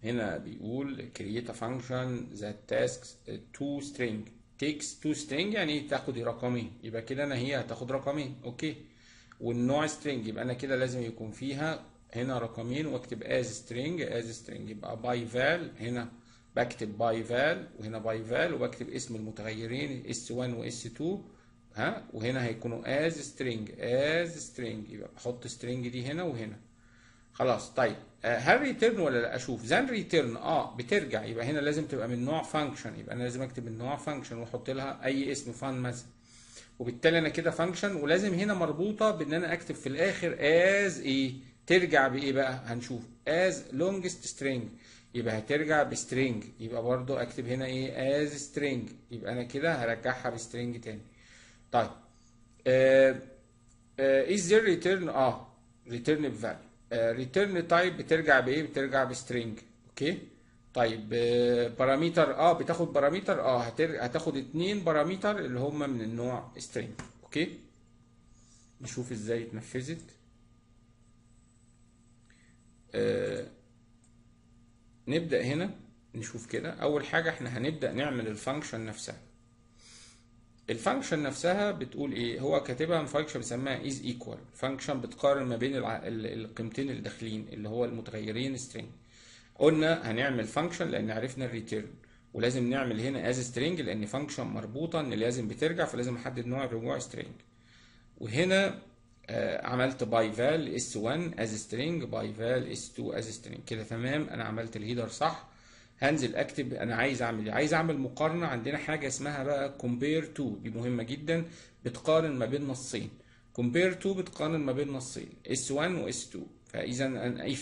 هنا بيقول create a function that tasks two string takes two string يعني تاخد رقمين يبقى كده انا هي هتاخد رقمين اوكي والنوع string يبقى انا كده لازم يكون فيها هنا رقمين واكتب as string as string يبقى by val هنا بكتب by val وهنا by val وبكتب اسم المتغيرين s1 و s2 ها وهنا هيكونوا as string as string يبقى بحط string دي هنا وهنا خلاص طيب آه، هل ريتيرن ولا لا اشوف زان ريتيرن اه بترجع يبقى هنا لازم تبقى من نوع فانكشن يبقى انا لازم اكتب من نوع فانكشن واحط لها اي اسم فان مثلا وبالتالي انا كده فانكشن ولازم هنا مربوطه بان انا اكتب في الاخر از ايه ترجع بايه بقى هنشوف از longest string يبقى هترجع بسترينج يبقى برضو اكتب هنا ايه از string يبقى انا كده هرجعها بسترينج تاني طيب از there return اه return بفاليو ريتيرن تايب بترجع بايه بترجع بسترينج اوكي طيب باراميتر اه بتاخد باراميتر اه هتر... هتاخد اتنين باراميتر اللي هم من النوع سترينج اوكي نشوف ازاي اتنفذت آه نبدأ هنا نشوف كده اول حاجة احنا هنبدأ نعمل الفانكشن نفسها الفانكشن نفسها بتقول ايه هو كاتبها فانكشن بيسميها از ايكوال فانكشن بتقارن ما بين الع... ال- القيمتين اللي داخلين اللي هو المتغيرين سترينج قلنا هنعمل فانكشن لان عرفنا الريتيرن ولازم نعمل هنا از سترينج لان فانكشن مربوطه ان لازم بترجع فلازم احدد نوع الرجوع سترينج وهنا آه عملت باي فال اس 1 از سترينج باي فال اس 2 از سترينج كده تمام انا عملت الهيدر صح هنزل اكتب انا عايز اعمل ايه عايز اعمل مقارنه عندنا حاجه اسمها بقى compare to دي مهمه جدا بتقارن ما بين نصين compare to بتقارن ما بين نصين s1 و s2 فاذا انا if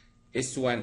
s1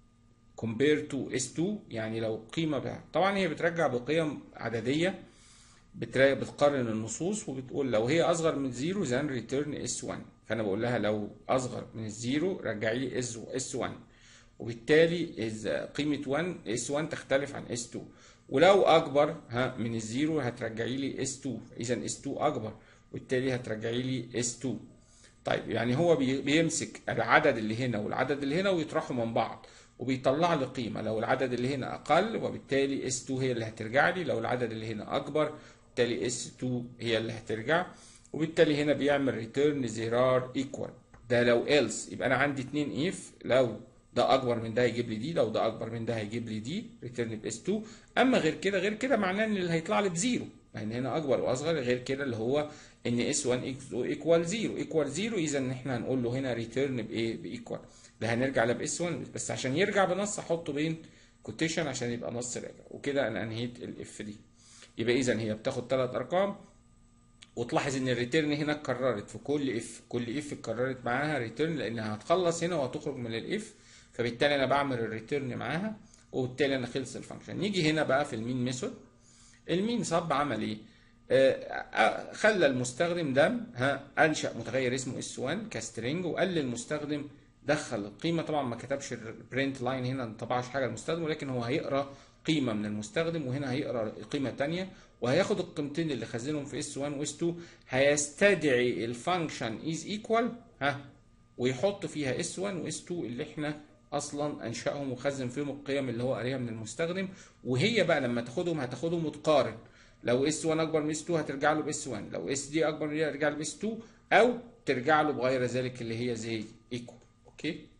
compare to s2 يعني لو قيمه بقى طبعا هي بترجع بقيم عدديه بترا- بتقارن النصوص وبتقول لو هي اصغر من زيرو then return s1 فانا بقول لها لو اصغر من الزيرو رجعي لي s1 وبالتالي إذا قيمة 1 S1 تختلف عن S2 ولو أكبر ها من الزيرو هترجعي لي S2 إذا S2 أكبر وبالتالي هترجعي لي S2 طيب يعني هو بي- بيمسك العدد اللي هنا والعدد اللي هنا ويطرحوا من بعض وبيطلع لي قيمة لو العدد اللي هنا أقل وبالتالي S2 هي اللي هترجع لي لو العدد اللي هنا أكبر بالتالي S2 هي اللي هترجع وبالتالي هنا بيعمل return زرار equal ده لو else يبقى أنا عندي اتنين if لو ده اكبر من ده هيجيب لي دي لو ده اكبر من ده هيجيب لي دي ريتيرن باس 2 اما غير كده غير كده معناه ان اللي هيطلع لي بزيرو لان هنا اكبر واصغر غير كده اللي هو ان اس 1 ايكوال 0 ايكوال 0 اذا ان احنا هنقول له هنا ريتيرن بايه بايكوال ده هنرجع ل باس 1 بس عشان يرجع بنص احطه بين كوتيشن عشان يبقى نص راجع وكده انا انهيت الاف دي يبقى اذا هي بتاخد ثلاث ارقام وتلاحظ ان الريتيرن هنا اتكررت في كل اف كل اف اتكررت معاها ريتيرن لانها هتخلص هنا وهتخرج من الاف فبالتالي انا بعمل الريتيرن معاها وبالتالي انا خلص الفانكشن نيجي هنا بقى في المين ميثود المين صب عمل ايه آه، آه، خلى المستخدم ده ها انشا متغير اسمه اس 1 كسترينج وقال للمستخدم دخل القيمه طبعا ما كتبش البرنت لاين هنا ما طبعش حاجه للمستخدم ولكن هو هيقرا قيمه من المستخدم وهنا هيقرا قيمه ثانيه وهياخد القيمتين اللي خزنهم في اس 1 واس 2 هيستدعي الفانكشن از ايكوال ها ويحط فيها اس 1 واس 2 اللي احنا اصلا انشاهم وخزن فيهم القيم اللي هو قاريها من المستخدم وهي بقى لما تاخدهم هتاخدهم وتقارن لو اس 1 اكبر من اس 2 هترجع له باس 1 لو اس دي اكبر من دي هترجع له باس 2 او ترجع له بغير ذلك اللي هي زي ايكوال اوكي